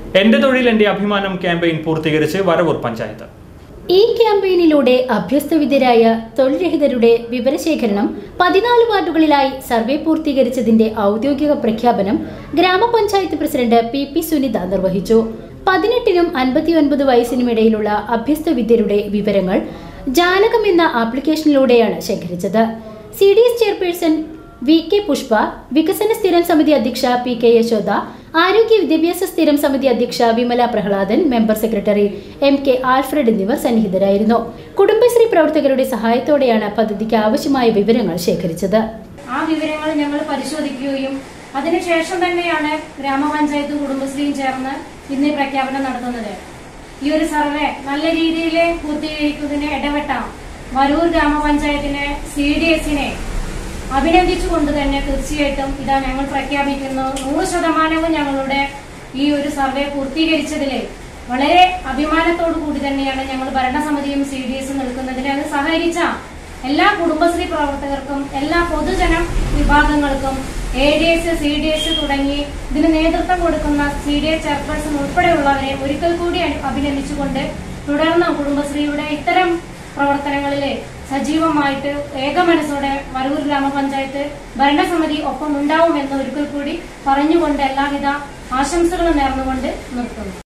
എന്റെ തൊഴിൽ എന്റെ അഭിമാനം ക്യാമ്പയിൻ പൂർത്തീകരിച്ച് വരവൂർ പഞ്ചായത്ത് ഈ ക്യാമ്പയിനിലൂടെ അഭ്യസ്തവിദ്യരായ തൊഴിൽരഹിതരുടെ വിവരശേഖരണം പതിനാല് വാർഡുകളിലായി സർവേ പൂർത്തീകരിച്ചതിന്റെ ഔദ്യോഗിക പ്രഖ്യാപനം ഗ്രാമപഞ്ചായത്ത് പ്രസിഡന്റ് പി പി സുനിത നിർവഹിച്ചു പതിനെട്ടിനും അൻപത്തിയൊൻപത് വയസ്സിനും ഇടയിലുള്ള അഭ്യസ്തവിദ്യരുടെ വിവരങ്ങൾ ജാലകം എന്ന ആപ്ലിക്കേഷനിലൂടെയാണ് ശേഖരിച്ചത് C D S chairperson V K Pushpa വികസന സ്ഥിരം സമിതി അധ്യക്ഷ പി കെ യശോദ ആരോഗ്യ വിദ്യാഭ്യാസ സ്ഥിരം സമിതി അധ്യക്ഷ Vimala Prahladan member secretary M K Alfred എന്നിവർ സന്നിഹിതരായിരുന്നു കുടുംബശ്രീ പ്രവർത്തകരുടെ സഹായത്തോടെയാണ് പദ്ധതിക്ക് ആവശ്യമായ വിവരങ്ങൾ ശേഖരിച്ചത് ആ വിവരങ്ങൾ ഞങ്ങൾ പരിശോധിക്കുകയും അതിനുശേഷം തന്നെയാണ് ഗ്രാമപഞ്ചായത്തും കുടുംബശ്രീയും ചേർന്ന് ഇന്ന് ഈ പ്രഖ്യാപനം നടത്തുന്നത് ഈ ഒരു സർവേ നല്ല രീതിയിൽ പൂർത്തീകരിക്കുന്നതിന് ഇടപെട്ട വരൂർ ഗ്രാമപഞ്ചായത്തിനെ സി ഡി എസിനെ അഭിനന്ദിച്ചുകൊണ്ട് തന്നെ തീർച്ചയായിട്ടും ഇതാ ഞങ്ങൾ പ്രഖ്യാപിക്കുന്നു നൂറ് ശതമാനവും ഞങ്ങളുടെ ഈ ഒരു സർവേ പൂർത്തീകരിച്ചതില് വളരെ അഭിമാനത്തോടു കൂടി തന്നെയാണ് ഞങ്ങൾ ഭരണസമിതിയും സി ഡി എസും നിൽക്കുന്നതിന് അത് സഹകരിച്ച എല്ലാ കുടുംബശ്രീ പ്രവർത്തകർക്കും എല്ലാ പൊതുജന വിഭാഗങ്ങൾക്കും A D S C D S തുടങ്ങി ഇതിന് നേതൃത്വം കൊടുക്കുന്ന സി ഡി എസ് ചെയർപേഴ്സൺ ഉൾപ്പെടെയുള്ളവരെ ഒരിക്കൽ കൂടി അഭി- അഭിനന്ദിച്ചുകൊണ്ട് തുടർന്ന് കുടുംബശ്രീയുടെ ഇത്തരം പ്രവർത്തനങ്ങളില് സജീവമായിട്ട് ഏകമനസ്സോടെ വരൂർ ഗ്രാമപഞ്ചായത്ത് ഭരണസമിതി ഒപ്പം ഉണ്ടാവുമെന്ന് ഒരിക്കൽ കൂടി പറഞ്ഞുകൊണ്ട് എല്ലാവിധ ആശംസകളും നേർന്നുകൊണ്ട് നിർത്തുന്നു